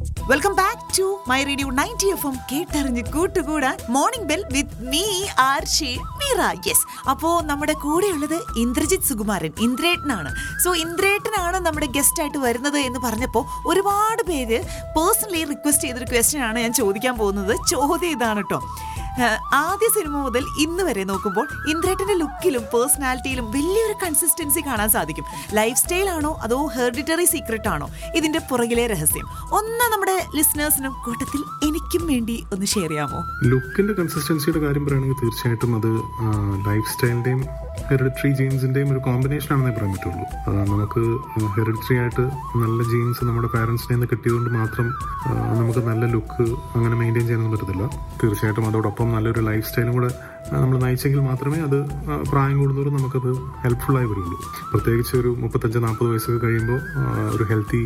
welcome back to my radio ninety F M കേട്ടറിഞ്ഞ് കൂട്ടുകൂടാൻ morning bell with me R Shemeera yes അപ്പോ നമ്മുടെ കൂടെയുള്ളത് ഇന്ദ്രജിത് സുകുമാരൻ ഇന്ദ്രേട്ടനാണ് സോ ഇന്ദ്രേട്ടനാണ് നമ്മുടെ ഗസ്റ്റ് ആയിട്ട് വരുന്നത് എന്ന് പറഞ്ഞപ്പോൾ ഒരുപാട് പേര് പേഴ്സണലി റിക്വസ്റ്റ് ചെയ്തൊരു ക്വസ്റ്റ്യൻ ആണ് ഞാൻ ചോദിക്കാൻ പോകുന്നത് ചോദ്യം ഇതാണ് കേട്ടോ ഏഹ് ആദ്യ സിനിമ മുതൽ ഇന്ന് വരെ നോക്കുമ്പോൾ ഇന്ദ്രേട്ടന്റെ ലുക്കിലും പേഴ്സണാലിറ്റിയിലും വലിയൊരു കൺസിസ്റ്റൻസി കാണാൻ സാധിക്കും ലൈഫ് സ്റ്റൈൽ ആണോ അതോ ഹെറിഡിറ്ററി സീക്രട്ട് ആണോ ഇതിന്റെ പുറകിലെ രഹസ്യം ഒന്ന് നമ്മുടെ ലിസണേഴ്സിനും കൂട്ടത്തിൽ എനിക്കും വേണ്ടി ഒന്ന് ഷെയർ ചെയ്യാമോ ലുക്കിന്റെ കൺസിസ്റ്റൻസിയുടെ കാര്യം പറയുകയാണെങ്കിൽ തീർച്ചയായിട്ടും അത് ലൈഫ് സ്റ്റൈലിന്റെയും ഹെറിഡിറ്ററി ജീൻസിന്റെയും ഒരു കോമ്പിനേഷൻ ആണെന്നേ പറയാൻ പറ്റുള്ളൂ ആ, നമുക്ക് ഹെറിഡിറ്ററി ആയിട്ട് നല്ല ജീൻസ് നമ്മുടെ പാരൻസിനെ നിന്ന് കിട്ടിയതുകൊണ്ട് മാത്രം ആ, നമുക്ക് നല്ല ലുക്ക് അങ്ങനെ മെയിൻറ്റെയിൻ ചെയ്യാനൊന്നും പറ്റത്തില്ല തീർച്ചയായിട്ടും അതോടൊപ്പം നല്ലൊരു ലൈഫ് സ്റ്റൈലും കൂടെ നമ്മൾ നയിച്ചെങ്കിൽ മാത്രമേ അത് ആ, പ്രായം കൂടുന്നവരും നമുക്കത് ഹെൽപ്ഫുള്ളായി വരുള്ളൂ പ്രത്യേകിച്ച് ഒരു മുപ്പത്തഞ്ച് നാൽപ്പത് വയസ്സൊക്കെ കഴിയുമ്പോൾ ആ, ഒരു ഹെൽത്തി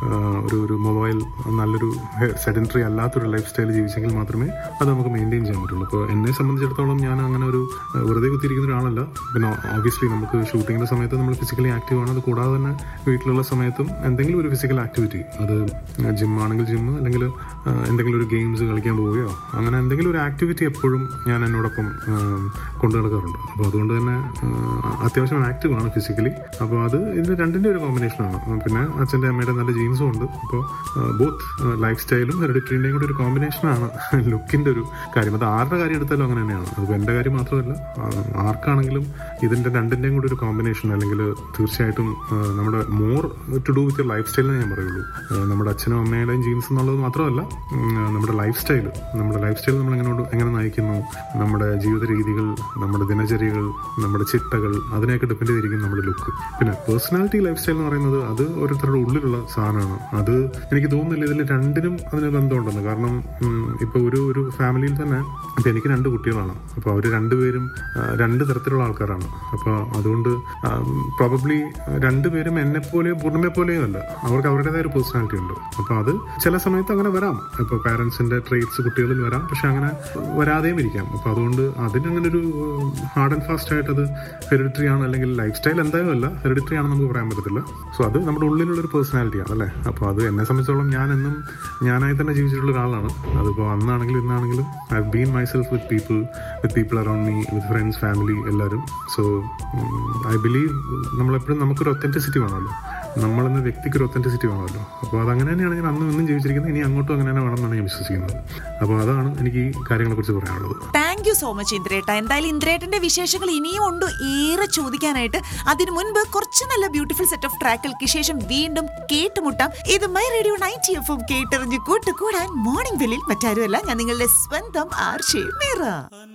ഒരു ഒരു മൊബൈൽ നല്ലൊരു സെഡൻറ്ററി അല്ലാത്തൊരു ലൈഫ് സ്റ്റൈൽ ജീവിച്ചെങ്കിൽ മാത്രമേ അത് നമുക്ക് മെയിൻറ്റെയിൻ ചെയ്യാൻ പറ്റുള്ളൂ അപ്പോൾ എന്നെ സംബന്ധിച്ചിടത്തോളം ഞാൻ അങ്ങനെ ഒരു ആ, വെറുതെ കുത്തിയിരിക്കുന്ന ഒരാളല്ല പിന്നെ ഓബിയസ്ലി നമുക്ക് ഷൂട്ടിങ്ങിൻ്റെ സമയത്ത് നമ്മൾ ഫിസിക്കലി ആക്റ്റീവ് ആണ് അത് കൂടാതെ തന്നെ വീട്ടിലുള്ള സമയത്തും എന്തെങ്കിലും ഒരു ഫിസിക്കൽ ആക്ടിവിറ്റി അത് ജിം ആണെങ്കിൽ ജിം അല്ലെങ്കിൽ ആ, എന്തെങ്കിലും ഒരു ഗെയിംസ് കളിക്കാൻ പോവുകയോ അങ്ങനെ എന്തെങ്കിലും ഒരു ആക്ടിവിറ്റി എപ്പോഴും ഞാൻ എന്നോടൊപ്പം ആ, കൊണ്ടു നടക്കാറുണ്ട് അപ്പോൾ അതുകൊണ്ട് തന്നെ ആ, അത്യാവശ്യം ആക്റ്റീവ് ആണ് ഫിസിക്കലി അപ്പോൾ അത് ഇതിൻ്റെ രണ്ടിൻ്റെ ഒരു കോമ്പിനേഷനാണ് പിന്നെ അച്ഛൻ്റെ അമ്മയുടെ നല്ല ജീൻസും ഉണ്ട് അപ്പോൾ ബോത്ത് ലൈഫ് സ്റ്റൈലും ഹെറിഡിറ്ററിൻ്റെയും കൂടി ഒരു കോമ്പിനേഷനാണ് ലുക്കിൻ്റെ ഒരു കാര്യം അത് ആരുടെ കാര്യം എടുത്താലും അങ്ങനെ തന്നെയാണ് അതിപ്പോൾ എൻ്റെ കാര്യം മാത്രമല്ല ആ, ആർക്കാണെങ്കിലും ഇതിൻ്റെ രണ്ടിൻ്റെയും കൂടി ഒരു കോമ്പിനേഷൻ അല്ലെങ്കിൽ തീർച്ചയായിട്ടും ആ, നമ്മുടെ more to do with lifestyle ഞാൻ പറയുള്ളൂ ആ, നമ്മുടെ അച്ഛനും അമ്മയുടെയും ജീൻസ് എന്നുള്ളത് മാത്രമല്ല ഉം, നമ്മുടെ ലൈഫ് സ്റ്റൈൽ നമ്മുടെ ലൈഫ് സ്റ്റൈൽ നമ്മൾ എങ്ങനെ എങ്ങനെ നയിക്കുന്നു നമ്മുടെ ജീവിത രീതികൾ നമ്മുടെ ദിനചര്യകൾ നമ്മുടെ ചിട്ടകൾ അതിനെയൊക്കെ ഡിപ്പെൻഡ് ചെയ്തിരിക്കും നമ്മുടെ ലുക്ക് പിന്നെ പേഴ്സണാലിറ്റി ലൈഫ് സ്റ്റൈൽ എന്ന് പറയുന്നത് അത് ഓരോരുത്തരുടെ ഉള്ളിലുള്ള സാധനമാണ് അത് എനിക്ക് തോന്നുന്നില്ല ഇതിൽ രണ്ടിനും അതിന് ബന്ധമുണ്ടെന്ന് കാരണം ഉം, ഇപ്പൊ ഒരു ഒരു ഫാമിലിയിൽ തന്നെ ഇപ്പൊ എനിക്ക് രണ്ട് കുട്ടികളാണ് അപ്പോൾ അവർ രണ്ടുപേരും ആ, രണ്ട് തരത്തിലുള്ള ആൾക്കാരാണ് അപ്പോൾ അതുകൊണ്ട് പ്രോബബ്ലി രണ്ടുപേരും എന്നെ പോലെയോ പൂർണ്ണമെ പോലെയോ അല്ല അവർക്ക് അവരുടേതായ ഒരു പേഴ്സണാലിറ്റി ഉണ്ട് അപ്പോൾ അത് ചില സമയത്ത് അങ്ങനെ വരാം ഇപ്പോൾ പാരൻസിന്റെ ട്രേറ്റ്സ് കുട്ടികളിൽ വരാം പക്ഷെ അങ്ങനെ വരാതെയും ഇരിക്കാം അപ്പോൾ അതുകൊണ്ട് അതിനങ്ങനെ ഒരു ഹാർഡ് ആൻഡ് ഫാസ്റ്റ് ആയിട്ട് അത് ഹെറിഡിറ്ററി ആണ് അല്ലെങ്കിൽ ലൈഫ് സ്റ്റൈൽ എന്തായാലും അല്ല ഹെറിഡിറ്ററി ആണെന്ന് നമുക്ക് പറയാൻ പറ്റത്തില്ല സോ അത് നമ്മുടെ ഉള്ളിലുള്ള ഒരു പേഴ്സണാലിറ്റിയാണ് അല്ലേ അപ്പോൾ അത് എന്നെ സംബന്ധിച്ചോളം ഞാൻ എന്നും ഞാനായി തന്നെ ജീവിച്ചിട്ടുള്ള ഒരാളാണ് അതിപ്പോൾ അന്നാണെങ്കിലും ഇന്നാണെങ്കിലും I been myself with people with people around me with friends family എല്ലാവരും സോ ഐ ബിലീവ് നമ്മളെപ്പോഴും നമുക്കൊരു ഒത്തൻറ്റിസിറ്റി വേണമല്ലോ നമ്മളെന്ന വ്യക്തിക്ക് ഒരു ഒത്തൻറ്റിസിറ്റി വേണമല്ലോ അപ്പോൾ അതങ്ങനെ തന്നെയാണ് ഞാൻ അന്നും ഇന്നും ജീവിച്ചിരിക്കുന്നത് ഇനി അങ്ങോട്ടും അങ്ങനെ തന്നെ വേണമെന്നാണ് ഞാൻ വിശ്വസിക്കുന്നത് അപ്പോൾ അതാണ് എനിക്ക് ഈ കാര്യങ്ങളെക്കുറിച്ച് പറയാനുള്ളത് താങ്ക് യു സോ മച്ച് ഇന്ദ്രേട്ട എന്തായാലും ഇന്ദ്രേട്ടന്റെ വിശേഷങ്ങൾ ഇനിയും ഉണ്ട് ഏറെ ചോദിക്കാനായിട്ട് അതിനു മുൻപ് കുറച്ച് നല്ല ബ്യൂട്ടിഫുൾ സെറ്റ് ഓഫ് ട്രാക്കുകൾക്ക് ശേഷം വീണ്ടും കേട്ടുമുട്ടാം ഇത് my radio ninety F M കേട്ടെറിഞ്ഞ് കൂട്ടുകൂടാൻ മോർണിംഗ് ബെല്ലിൽ മറ്റാരുമല്ല ഞാൻ നിങ്ങളുടെ സ്വന്തം ആർ ഷേ മീറ